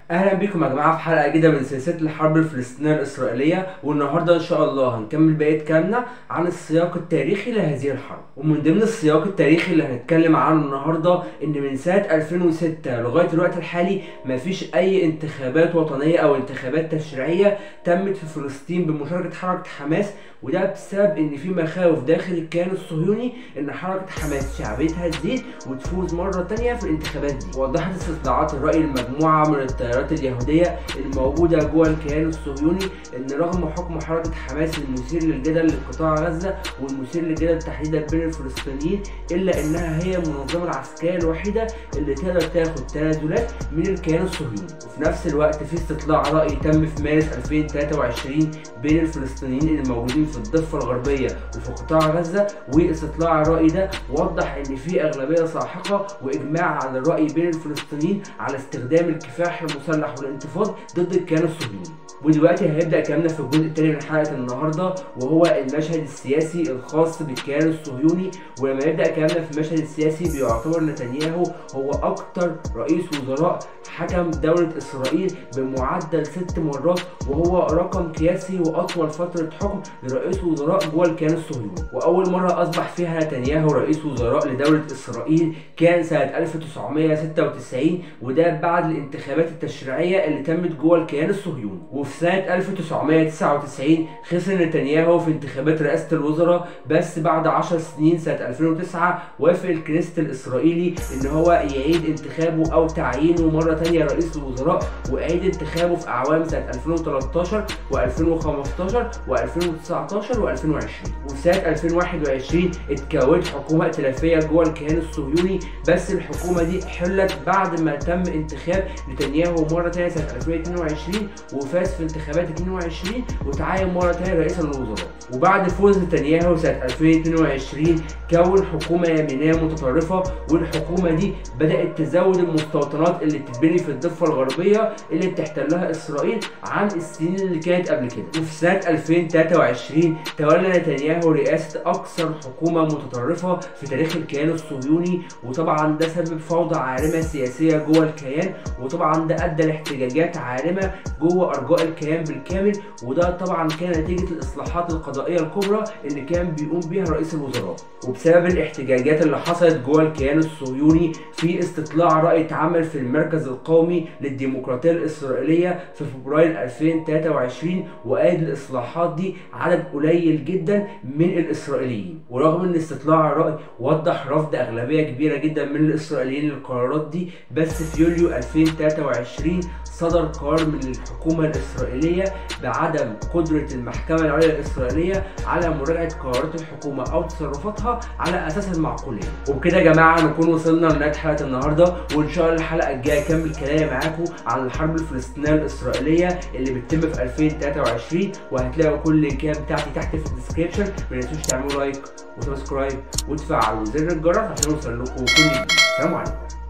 اهلا بيكم يا جماعه في حلقه جديده من سلسله الحرب الفلسطينيه الاسرائيليه والنهارده ان شاء الله هنكمل بقيه كلامنا عن السياق التاريخي لهذه الحرب ومن ضمن السياق التاريخي اللي هنتكلم عنه النهارده ان من سنه 2006 لغايه الوقت الحالي مفيش اي انتخابات وطنيه او انتخابات تشريعيه تمت في فلسطين بمشاركه حركه حماس وده بسبب ان في مخاوف داخل الكيان الصهيوني ان حركه حماس شعبيتها تزيد وتفوز مره تانية في الانتخابات دي وضحت استطلاعات الراي المجموعه من التيارات اليهوديه الموجوده جوه الكيان الصهيوني ان رغم حكم حركه حماس المثير للجدل لقطاع غزه والمثير للجدل تحديدا بين الفلسطينيين الا انها هي المنظمه العسكريه الوحيده اللي تقدر تاخد تنازلات من الكيان الصهيوني وفي نفس الوقت في استطلاع راي تم في مارس 2023 بين الفلسطينيين الموجودين في الضفه الغربيه وفي قطاع غزه واستطلاع الراي ده وضح ان في اغلبيه ساحقه واجماع على الراي بين الفلسطينيين على استخدام الكفاح المسلح والانتفاض ضد الكيان الصهيوني ودلوقتي هيبدا كلامنا في الجزء الثاني من حلقه النهارده وهو المشهد السياسي الخاص بالكيان الصهيوني ولما يبدا كلامنا في المشهد السياسي بيعتبر نتنياهو هو اكتر رئيس وزراء حكم دوله اسرائيل بمعدل ست مرات وهو رقم قياسي واطول فتره حكم لرئيس وزراء جوه الكيان الصهيوني واول مره اصبح فيها نتنياهو رئيس وزراء لدوله اسرائيل كان سنه 1996 وده بعد الانتخابات التشريعيه اللي تمت جوه الكيان الصهيوني وفي سنة 1999 خسر نتنياهو في انتخابات رئاسة الوزراء بس بعد 10 سنين سنة 2009 وافق الكنيست الإسرائيلي إن هو يعيد انتخابه أو تعيينه مرة تانية رئيس الوزراء وأعيد انتخابه في أعوام سنة 2013 و2015 و2019 و2020 وفي سنة 2021 اتكونت حكومة ائتلافية جوه الكيان الصهيوني بس الحكومة دي حلت بعد ما تم انتخاب نتنياهو مرة تانية سنة 2022 وفاز في انتخابات 22 وتعين مرة تانية رئيسا للوزراء وبعد فوز نتنياهو سنة 2022 كون حكومة يمينية متطرفة والحكومة دي بدأت تزود المستوطنات اللي بتتبني في الضفة الغربية اللي بتحتلها إسرائيل عن السنين اللي كانت قبل كده وفي سنة 2023 تولى نتنياهو رئاسة أكثر حكومة متطرفة في تاريخ الكيان الصهيوني وطبعا ده سبب فوضى عارمة سياسية جوه الكيان وطبعا ده أدى لاحتجاجات عارمة جوه ارجاء الكيان بالكامل وده طبعا كان نتيجه الاصلاحات القضائيه الكبرى اللي كان بيقوم بيها رئيس الوزراء وبسبب الاحتجاجات اللي حصلت جوه الكيان الصهيوني في استطلاع راي اتعمل في المركز القومي للديمقراطيه الاسرائيليه في فبراير 2023 وقاد الاصلاحات دي عدد قليل جدا من الاسرائيليين ورغم ان استطلاع الراي وضح رفض اغلبيه كبيره جدا من الاسرائيليين للقرارات دي بس في يوليو 2023 صدر قرار من الحكومة الإسرائيلية بعدم قدرة المحكمة العليا الإسرائيلية على مراجعة قرارات الحكومة أو تصرفاتها على أساس المعقولية وبكده يا جماعة نكون وصلنا لنهاية حلقة النهاردة وإن شاء الله الحلقة الجاية أكمل كلامي معاكم عن الحرب الفلسطينية الإسرائيلية اللي بتتم في 2023 وهتلاقوا كل اللينكات بتاعتي تحت في الديسكريبشن ما تنسوش تعملوا لايك وسبسكرايب وتفعلوا زر الجرس عشان يوصل لكم كل جديد سلام عليكم